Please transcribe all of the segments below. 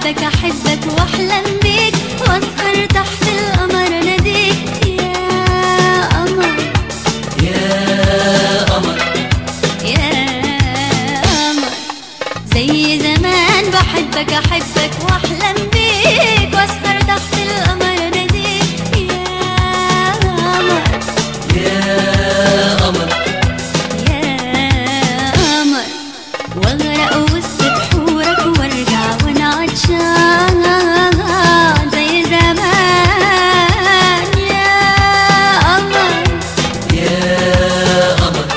بحبك احبك واحلم بيك واسهر تحت القمر ناديك يا قمر يا قمر يا قمر زي زمان بحبك احبك واحلم بيك واسهر تحت القمر ناديك يا قمر يا قمر يا قمر واغرق وسط بحورك وارجع وانا عطشان زي زمان يا قمر يا قمر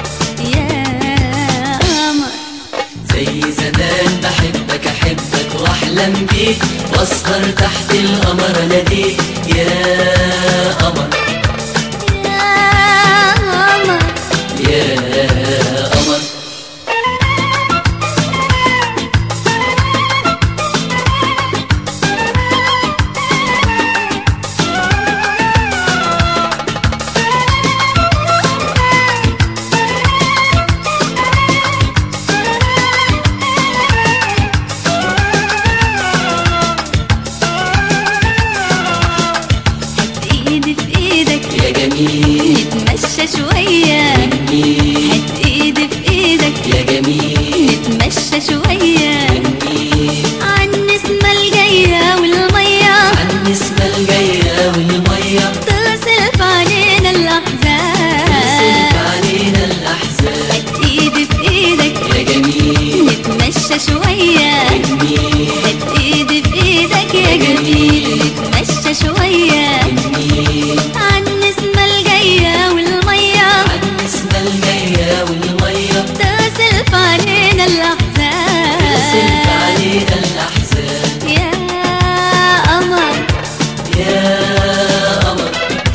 يا قمر زي زمان بحبك احبك واحلم بيك واسهر تحت القمر اناديك يا قمر يا قمر يا قمر هات ايدي في ايدك يا جميل نتمشى شوية جميل هات ايدي في ايدك يا جميل نتمشى شوية جميل عن النسمة الجاية والمية عن النسمة الجاية والمية تغسل في علينا تغسل الأحزان علينا الأحزان هات ايدي في ايدك يا جميل نتمشى شوية جميل هات ايدي في ايدك يا جميل نتمشى شوية جميل عن النسمة الجاية والمية عن النسمة الجاية والمية تغسل في علينا الأحزان تغسل علينا الأحزان يا قمر يا قمر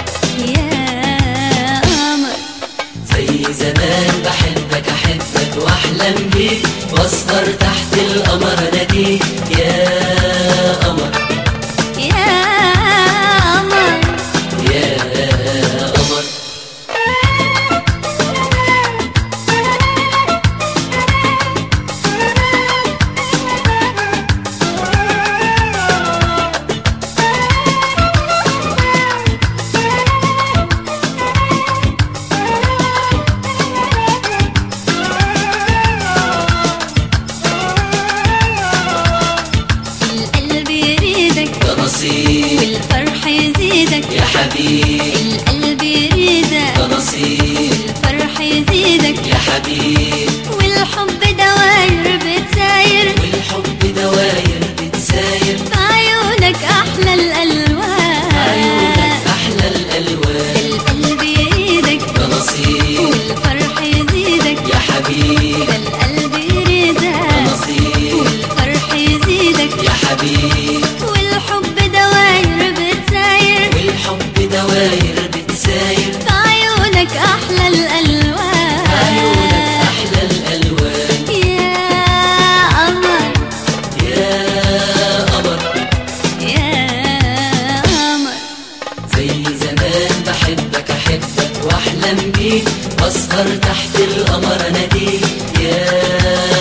يا قمر زي زمان بحبك أحبك وأحلم بيك وأسهر تحت القمر أناديك يا قمر يا قمر يا قمر القلب يريدك ده نصيب والفرح يزيدك يا حبيب القلب يريدك ده نصيب والفرح يزيدك يا حبيب والحب دواير بتساير والحب دواير بتساير في عيونك أحلى الألوان عيونك أحلى الألوان القلب يريدك ده نصيب والفرح يزيدك يا حبيب القلب ده يريدك نصيب والفرح يزيدك يا حبيب والحب دواير بتساير والحب دواير بتساير في عيونك أحلى الألوان عيونك أحلى الألوان يا قمر يا قمر يا قمر زي زمان بحبك أحبك وأحلم بيك وأسهر تحت القمر أناديك يا